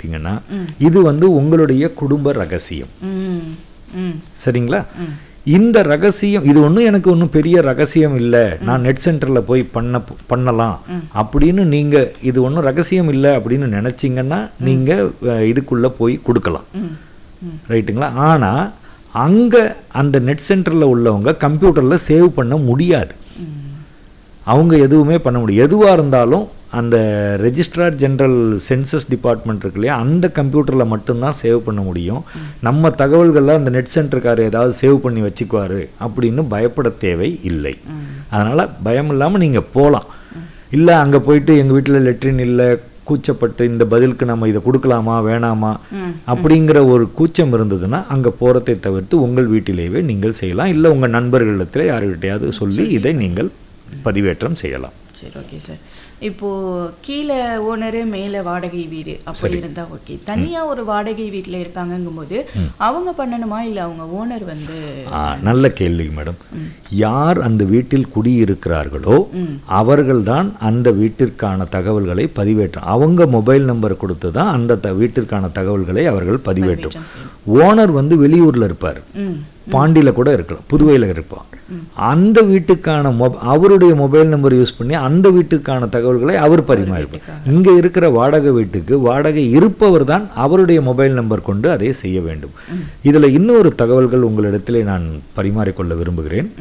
வச்சுக்கிட்டீங்கன்னா இது வந்து உங்களுடைய குடும்ப ரகசியம் ம் ம் சரிங்களா இந்த ரகசியம் இது ஒன்றும் எனக்கு ஒன்றும் பெரிய ரகசியம் இல்லை நான் நெட் சென்டரில் போய் பண்ண பண்ணலாம் அப்படின்னு நீங்கள் இது ஒன்றும் ரகசியம் இல்லை அப்படின்னு நினச்சிங்கன்னா நீங்கள் இதுக்குள்ளே போய் கொடுக்கலாம் ம் ம் ரைட்டுங்களா ஆனால் அங்கே அந்த நெட் சென்டரில் உள்ளவங்க கம்ப்யூட்டரில் சேவ் பண்ண முடியாது ம் அவங்க எதுவுமே பண்ண முடியும் எதுவாக இருந்தாலும் அந்த ரெஜிஸ்ட்ரார் ஜெனரல் சென்சஸ் டிபார்ட்மெண்ட் இருக்கு இல்லையா அந்த கம்ப்யூட்டரில் மட்டும்தான் சேவ் பண்ண முடியும் நம்ம தகவல்களை அந்த நெட் சென்டருக்கார் ஏதாவது சேவ் பண்ணி வச்சுக்குவாரு அப்படின்னு பயப்பட தேவை இல்லை அதனால் பயம் இல்லாமல் நீங்கள் போகலாம் இல்லை அங்கே போயிட்டு எங்கள் வீட்டில் லெட்ரின் இல்லை கூச்சப்பட்டு இந்த பதிலுக்கு நம்ம இதை கொடுக்கலாமா வேணாமா ம். அப்படிங்கிற ஒரு கூச்சம் இருந்ததுன்னா அங்கே போகிறதை தவிர்த்து உங்கள் வீட்டிலேயே நீங்கள் செய்யலாம் இல்லை உங்கள் நண்பர்களிடத்தில் யாருக்கிட்டையாவது சொல்லி இதை நீங்கள் பதிவேற்றம் செய்யலாம் சரி ஓகே சார் இப்போ கீழே ஓனரு மேலே வாடகை வீடு அப்படி இருந்தா ஓகே தனியா ஒரு வாடகை வீட்டில் இருக்காங்கங்கும்போது அவங்க பண்ணணுமா இல்லை அவங்க ஓனர் வந்து ஆ, நல்ல கேள்வி மேடம் யார் அந்த வீட்டில் குடியிருக்கிறார்களோ அவர்கள்தான் அந்த வீட்டிற்கான தகவல்களை பதிவேற்றம் அவங்க மொபைல் நம்பர் கொடுத்து தான் அந்த த- வீட்டிற்கான தகவல்களை அவர்கள் பதிவேற்றும் ஓனர் வந்து வெளியூர்ல இருப்பார் ம் பாண்டியில கூட இருக்கலாம் புதுவையில இருப்பார் அந்த வீட்டுக்கான மொப அவருடைய மொபைல் நம்பர் யூஸ் பண்ணி அந்த வீட்டுக்கான தகவல்களை அவர் பரிமாறிப்பார் இங்க இருக்கிற வாடகை வீட்டுக்கு வாடகை இருப்பவர் தான் அவருடைய மொபைல் நம்பர் கொண்டு அதை செய்ய வேண்டும் இதுல இன்னொரு தகவல்கள் உங்களிடத்திலே நான் பரிமாறிக்கொள்ள விரும்புகிறேன்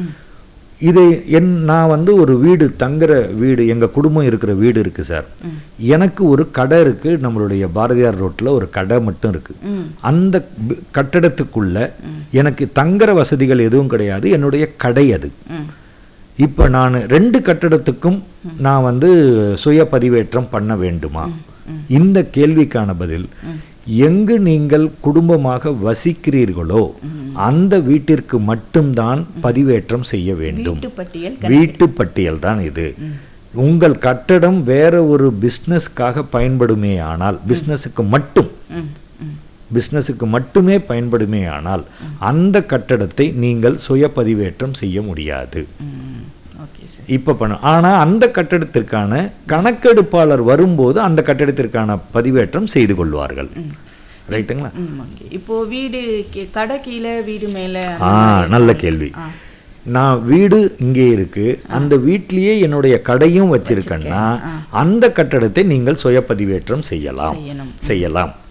இது என் நான் வந்து ஒரு வீடு தங்குற வீடு எங்க குடும்பம் இருக்கிற வீடு இருக்கு சார் எனக்கு ஒரு கடை இருக்கு நம்மளுடைய பாரதியார் ரோட்ல ஒரு கடை மட்டும் இருக்கு ம் அந்த பி- கட்டடத்துக்குள்ள எனக்கு தங்குற வசதிகள் எதுவும் கிடையாது என்னுடைய கடை அது ம் இப்போ நான் ரெண்டு கட்டடத்துக்கும் நான் வந்து சுய பதிவேற்றம் பண்ண வேண்டுமா இந்த கேள்விக்கான பதில் எங்கு நீங்கள் குடும்பமாக வசிக்கிறீர்களோ அந்த வீட்டிற்கு மட்டும்தான் பதிவேற்றம் செய்ய வேண்டும் வீட்டு பட்டியல் வீட்டு பட்டியல் தான் இது உங்கள் கட்டடம் வேற ஒரு பிஸ்னஸ்க்காக பயன்படுமே ஆனால் பிஸ்னஸுக்கு மட்டும் ம் ம் பிஸ்னஸுக்கு மட்டுமே பயன்படுமே ஆனால் அந்த கட்டடத்தை நீங்கள் சுய பதிவேற்றம் செய்ய முடியாது ம் ஓகே சார் இப்போ பண்ண ஆனால் அந்த கட்டடத்திற்கான கணக்கெடுப்பாளர் வரும்போது அந்த கட்டடத்திற்கான பதிவேற்றம் செய்து கொள்வார்கள் ரைட்டுங்களா ம் ஓகே இப்போ வீடு கீ- கடை கீழே வீடு மேலே ஆ நல்ல கேள்வி நான் வீடு இங்கே இருக்கு அந்த வீட்லயே என்னுடைய கடையும் வச்சிருக்கேன்னா அந்த கட்டடத்தை நீங்கள் சுய பதிவேற்றம் செய்யலாம் செய்யணும் செய்யலாம்